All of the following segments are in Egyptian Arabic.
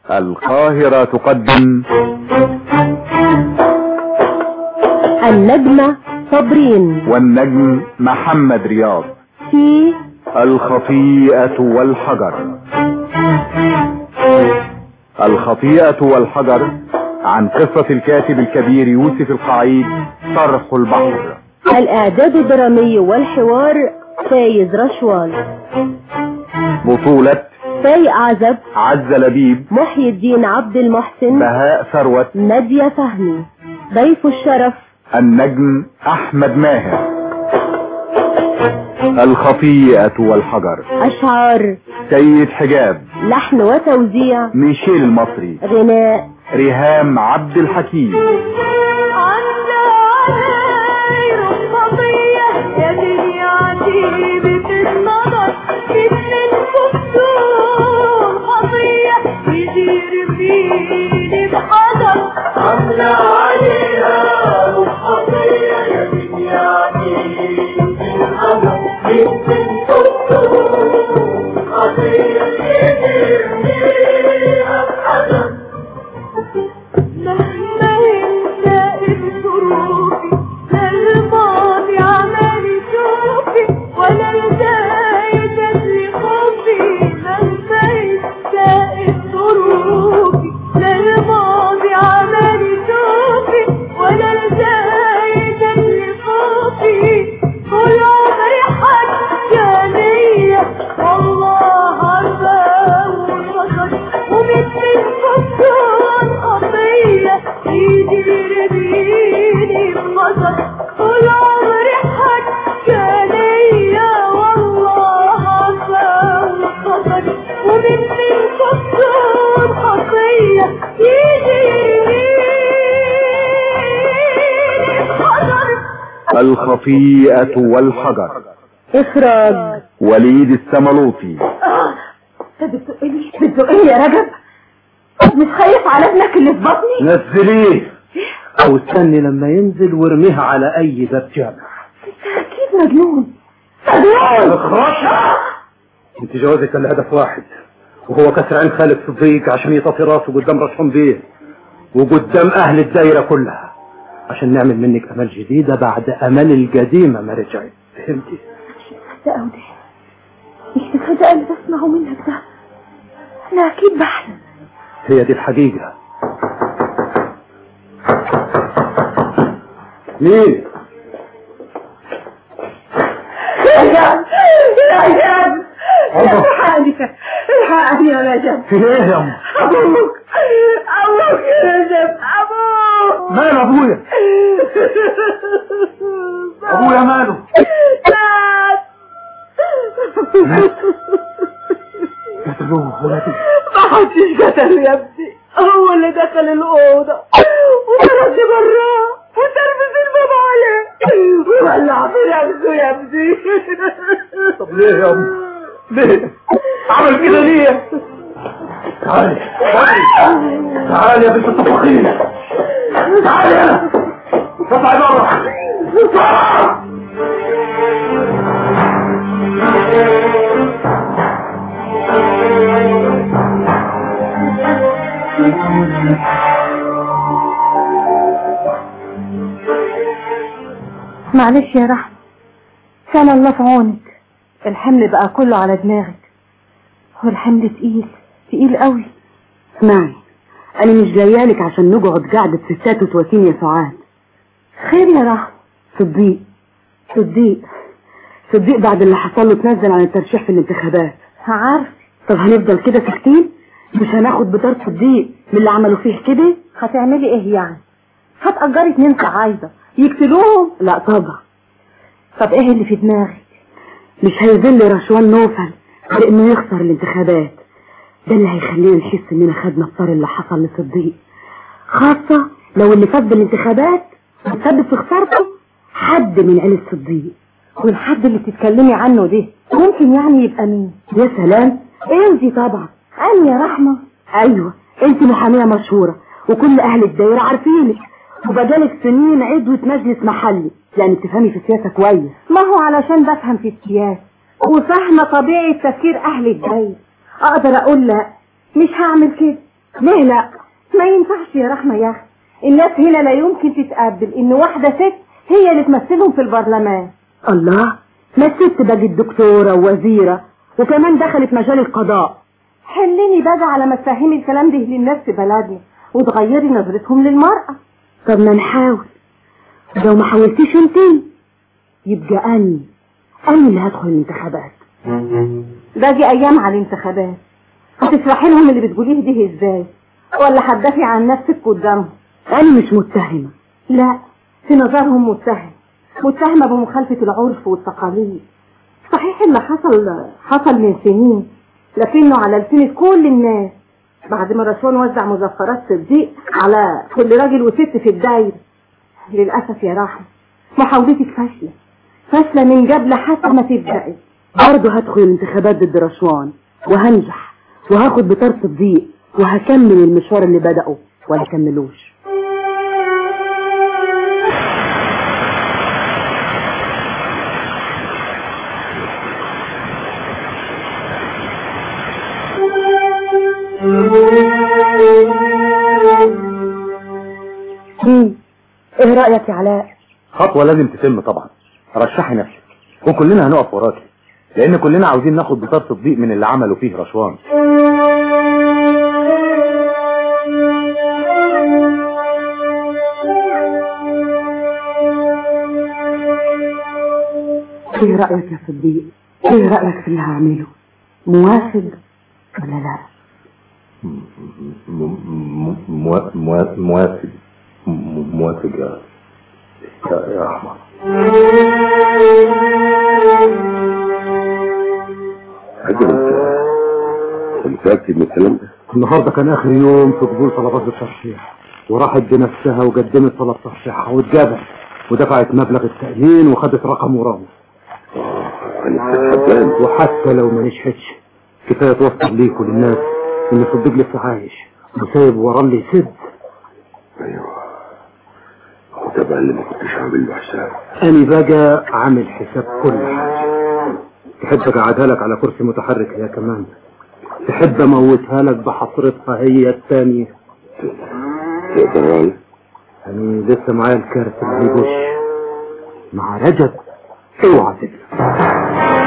القاهرة تقدم النجمة صابرين والنجم محمد رياض في الخطيئة والحجر الخطيئة والحجر عن قصة الكاتب الكبير يوسف القعيد طرح البحر الإعداد الدرامي والحوار فايز رشوان بطولة فايق عزب عز لبيب محي الدين عبد المحسن بهاء ثروت نادية فهمي ضيف الشرف النجم احمد ماهر الخطيئة والحجر أشعار سيد حجاب لحن وتوزيع ميشيل المصري غناء ريهام عبد الحكيم عاملة عليها وخطية يا دنيا الحجر يمكن تكون خطية يرميها الحجر مهما ينسى ظروفي لا الماضي عمال يشوفي ولا الجاي جاتلي خوفي مهما ينسى ظروفي لا الماضي عمال يشوفي ولا الجاي جاتلي خوفي طول عمري حاجة ليا والله عارفة وخطر ومثل الفستان قضية ايدي يرميني بخطر طول عمري حاجة ليا والله عارفة وخطر ومثل الفستان قضية ايدي يرميني بخطر الخطيئة والحجر إخراج وليد السملوطي انت بتزقني بتزقني يا رجب طب مش خايف على ابنك اللي في بطني نزليه او استني لما ينزل وارميها على اي باب جامع اكيد مجنون مجنون اخرج انت جوازك الهدف واحد وهو كسر عين خالد صديق عشان يطفي راسه قدام رشهم بيه وقدام اهل الدايرة كلها عشان نعمل منك امل جديدة بعد امل القديمة ما رجعت فهمتي ده أو ده مش مصدقة اللي بسمعه منك ده أنا أكيد بحلم هي دي الحقيقة مين رجب رجب الله. الحقني الحقني يا رجب في ايه يا ام أبوك أبوك يا رجب أبوك مال ابويا ابويا ماله مات قتلوه ولدي ما حدش قتله يا ابني هو اللي دخل الأوضة وطرد براه وتربس الباب عليه وولع في نفسه يا ابني طب ليه يا ام ليه عمل كده ليه تعالي تعالي تعالي يا بنت الطباخين تعالي هنا اطلعي بره بره معلش يا رحمة كان الله في عونك الحمل بقى كله على دماغك والحمل تقيل تقيل قوي اسمعي انا مش جايالك عشان نقعد قعدة ستات وتواتين يا سعاد خير يا رحمة صديق صديق صديق بعد اللي حصل له تنزل عن الترشيح في الانتخابات عارف طب هنفضل كده ساكتين مش هناخد بطار صديق من اللي عملوا فيه كده هتعملي ايه يعني هتأجري اتنين صعايدة يقتلوهم لا طبعا طب ايه اللي في دماغك مش هيذل رشوان نوفل غير انه يخسر الانتخابات ده اللي هيخلينا نحس اننا خدنا الطار اللي حصل لصديق خاصة لو اللي فاز بالانتخابات وتسبب في خسارته حد من عيلة صديق والحد اللي بتتكلمي عنه ده ممكن يعني يبقى مين يا سلام انتي طبعا انا يا رحمة ايوه انت محامية مشهورة وكل اهل الدايرة عارفينك وبقالك سنين عضوة مجلس محلي يعني تفهمي في السياسة كويس ما هو علشان بفهم في السياسة وفاهمة طبيعة تفكير أهل الدايرة أقدر أقول لا مش هعمل كده ليه لا ما ينفعش يا رحمة يا أخي الناس هنا لا يمكن تتقبل إن واحدة ست هي اللي تمثلهم في البرلمان الله ما الست بقت دكتورة ووزيرة وكمان دخلت مجال القضاء حلني بقى على ما تفهمي الكلام ده للناس في بلدنا وتغيري نظرتهم للمرأة طب ما نحاول لو ما حاولتيش انتي يبقى اني اني اللي هدخل الانتخابات باجي ايام على الانتخابات هتشرحي لهم اللي بتقوليه ده ازاي ولا هتدافعي عن نفسك قدامهم انا مش متهمة لا في نظرهم متهم متهمة بمخالفة العرف والتقاليد صحيح اللي حصل حصل من سنين لكنه على لسنة كل الناس بعد ما رشوان وزع مظفرات صديق على كل راجل وست في الدايرة للأسف يا رحمة محاولتك فاشلة فاشلة من قبل حتى ما تبدأي برضه هدخل الانتخابات ضد رشوان وهنجح وهاخد بطار صديق وهكمل المشوار اللي بدأه ولا كملوش مم. ايه رأيك يا علاء خطوة لازم تتم طبعا رشحي نفسك وكلنا هنقف وراكي لان كلنا عاوزين ناخد بطار تطبيق من اللي عملوا فيه رشوان ايه رأيك يا صديق ايه رأيك في اللي هعمله موافق ولا لا موافق موافق يا يا احمد حاجة انت متأكد من الكلام ده؟ النهارده كان اخر يوم في قبول طلبات الترشيح وراحت بنفسها وقدمت طلب ترشيحها واتجابت ودفعت مبلغ التأمين وخدت رقم ورامه انا حبان وحتى لو ما نجحتش كفايه توصل ليك وللناس ان صديق لسه عايش وسايب وراه اللي يسد ايوه هو ده بقى اللي ما كنتش عامل له حساب انا بقى عامل حساب كل حاجه تحب اقعدها لك على كرسي متحرك هي كمان تحب اموتها لك بحصرتها هي الثانيه تقدر يعني يعني لسه معايا الكارت اللي هيبوش مع رجب اوعى تكذب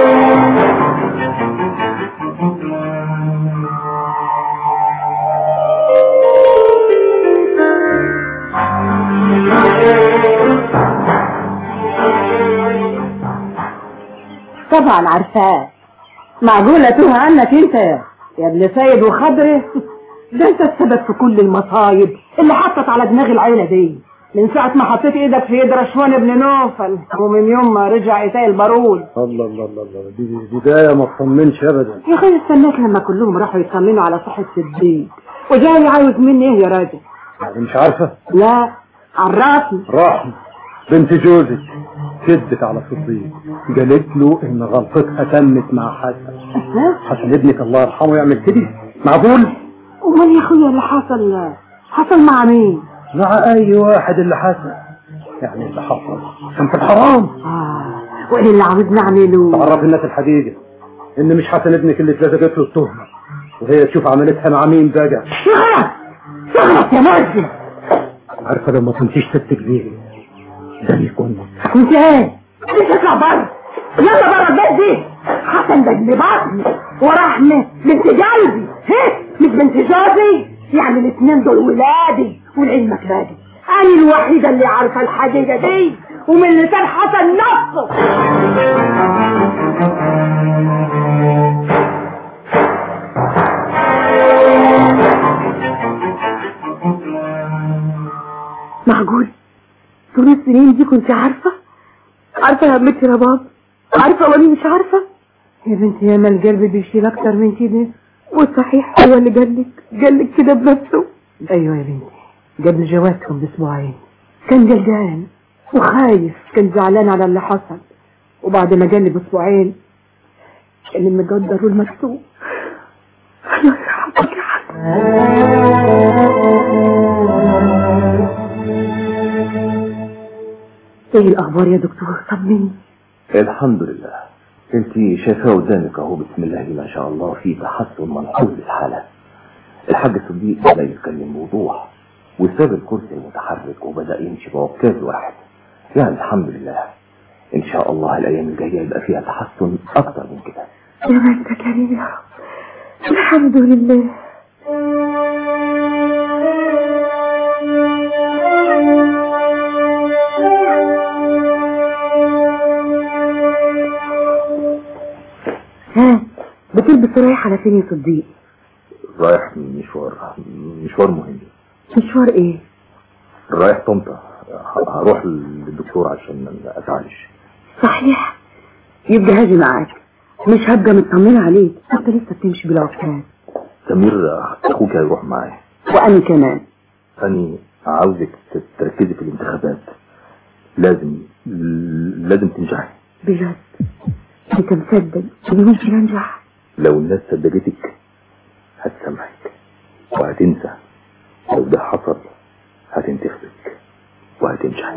طبعا عارفاه معقولة توه عنك انت يا ابن سيد وخضره ده انت السبب في كل المصايب اللي حطت على دماغ العيلة دي من ساعة ما حطيت ايدك في ايد رشوان ابن نوفل ومن يوم ما رجع ايتاي البارود الله الله الله الله دي دي بدايه ما تطمنش ابدا يا اخي استناك لما كلهم راحوا يطمنوا على صحة صديق وجاي عاوز مني ايه يا راجل يعني مش عارفه لا عرفني رحمة بنت جوزك كدت على صديق قالت له ان غلطتها تمت مع حسن ها؟ حسن ابنك الله يرحمه يعمل كده معقول امال يا اخويا اللي حصل حصل مع مين مع اي واحد اللي حسن يعني اللي حصل كان في الحرام اه وايه اللي عاوزني اعمله تعرف الناس الحقيقة ان مش حسن ابنك اللي اتلزقت له التهمة وهي تشوف عملتها مع مين بقى شغلك شغلك يا مجدي عارفة لما كنتيش ست كبيرة ده يكون كنت ايه مش اطلع بره يلا بره البيت دي حسن ده ابن بطني ورحمة بنت قلبي هه مش بنت جوزي يعني الاثنين دول ولادي ولعلمك باقي انا الوحيدة اللي عارفة الحقيقة دي ومن لسان حسن نفسه معقول طول السنين دي كنت عارفة عارفة يا عمتي يا بابا عارفة واني مش عارفة يا بنتي يا ما القلب بيشيل اكتر من كده والصحيح هو اللي قالك قالك كده بنفسه ايوه يا بنتي قبل جوازكم باسبوعين كان جلجان وخايف كان زعلان على اللي حصل وبعد ما جالي باسبوعين كان المقدر والمكتوب الله يرحمك يا حسن ايه الاخبار يا دكتور طمني الحمد لله انت شايفاه قدامك اهو بسم الله ما شاء الله في تحسن ملحوظ للحالة الحاج صديق بدأ يتكلم بوضوح وساب الكرسي المتحرك وبدأ يمشي بعكاز واحد يعني الحمد لله ان شاء الله الايام الجاية يبقى فيها تحسن اكتر من كده يا ما انت كريم يا رب الحمد لله ها بتلبس رايح على فين يا صديق رايح مشوار مشوار مهم مشوار ايه رايح طنطا ه- هروح للدكتور عشان اتعالج صحيح يبقى هاجي معاك مش هبقى مطمنة عليك انت لسه بتمشي بالعكاز سمير اخوك هيروح معايا وانا كمان أني عاوزك تركزي في الانتخابات لازم لازم تنجحي بجد انت مصدق اني ممكن انجح لو الناس صدقتك هتسامحك وهتنسى لو ده حصل هتنتخبك وهتنجحي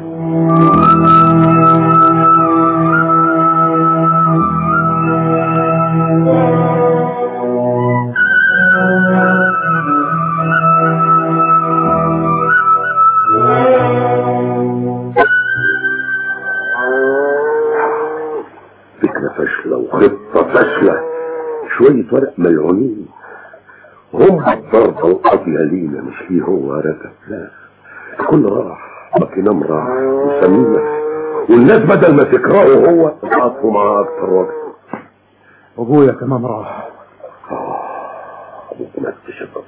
فكرة فاشلة وخطة فاشلة شوية ورق ملعونين هم الضربة القاضية لينا مش ليه هو ركب لا كل راح باكينام راح وسمينا والناس بدل ما تكرهه هو تعاطفوا معاه اكتر واكتر ابويا كمان راح ابوك مات بشبابه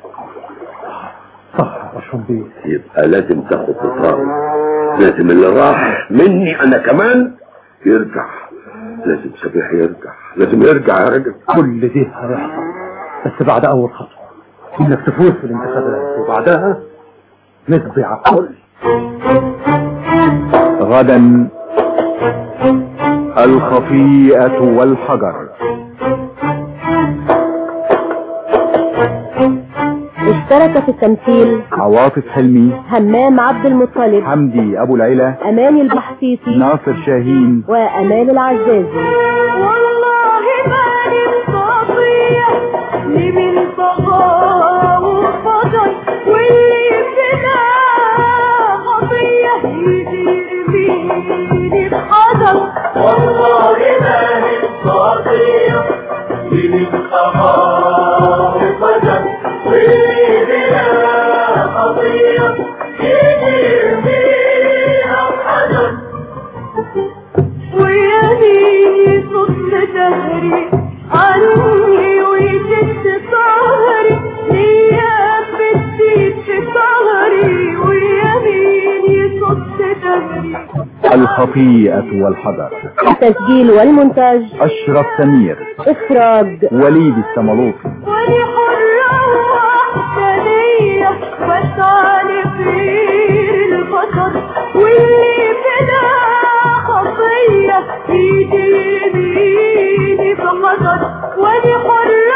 صح رشهم بيه يبقى لازم تاخد قرار لازم اللي راح مني انا كمان يرجع لازم سبيح يرجع لازم يرجع يا راجل كل ده هيحصل بس بعد اول خطوه انك تفوز في الانتخابات وبعدها نقضي على الكل غدا الخطيئة والحجر اشترك في التمثيل عواطف حلمي همام عبد المطلب حمدي أبو العلا أماني البحثيطي ناصر شاهين وأمال العزازي والله ما نستطيع لمن طغى وفجر واللي فينا خطية يجي يرميني بحجر والله ما نستطيع للانتقام فجر واللي بلا خطية يجي فيها حجر ويميني صوت دهري عني ويجد ظهري ليا بتزيد في ظهري ويميني صوت دهري الخطيئة والحجر التسجيل والمونتاج أشرف سمير إخراج وليد السملوطي ولي حرة وحدانية وسعى لخير البشر واللي بلا خطية يجي يميني بخطر ولي حرة